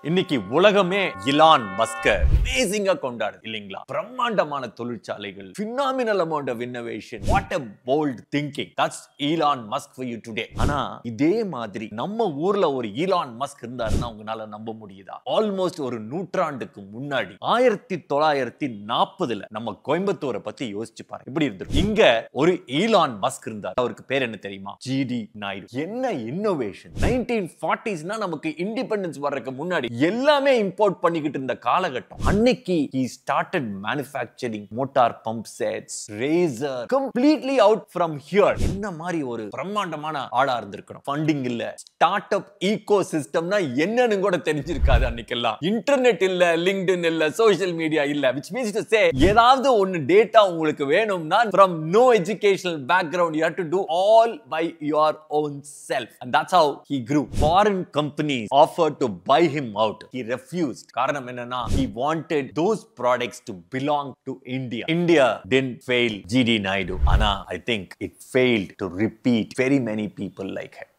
இன்னைக்கு உலகமே இலான் மஸ்க அமேசிங்கா கொண்டாடுது இல்லைங்களா பிரம்மாண்டமான தொழிற்சாலைகள் phenomenal amount of innovation what a bold thinking that's Elon Musk for you today ஆனா இதே மாதிரி நம்ம ஊர்ல ஒரு ஈலான் மஸ்க் இருந்தாருன்னா உங்களால நம்ப முடியுதா ஆல்மோஸ்ட் ஒரு நூற்றாண்டுக்கு முன்னாடி ஆயிரத்தி தொள்ளாயிரத்தி நாற்பதுல நம்ம கோயம்புத்தூரை பத்தி யோசிச்சு பாருங்க இப்படி இருந்திருக்கும் இங்க ஒரு ஈலான் மஸ்க் இருந்தார் அவருக்கு பேர் என்ன தெரியுமா ஜிடி நாயுடு என்ன இன்னோவேஷன் நைன்டீன் ஃபார்ட்டிஸ்னா நமக்கு இண்டிபெண்டன்ஸ் வர்றதுக்கு முன்னாடி எல்லாமே இம்போர்ட் பண்ணிக்கிட்டு இருந்த காலகட்டம் அன்னைக்கு he started manufacturing motor pump sets razor completely out from here என்ன மாதிரி ஒரு பிரம்மாண்டமான ஆளா இருந்திருக்கணும் ஃபண்டிங் இல்ல ஸ்டார்ட் அப் ஈகோ சிஸ்டம்னா என்னன்னு கூட தெரிஞ்சிருக்காது அன்னைக்கெல்லாம் இன்டர்நெட் இல்ல லிங்க்டின் இல்ல சோஷியல் மீடியா இல்ல which means to say ஏதாவது ஒன்னு டேட்டா உங்களுக்கு வேணும்னா from no educational background you have to do all by your own self and that's how he grew foreign companies offered to buy him out he refused காரணம் என்னன்னா he wanted those products to belong to India India didn't fail GD Naidu ஆனா I think it failed to repeat very many people like him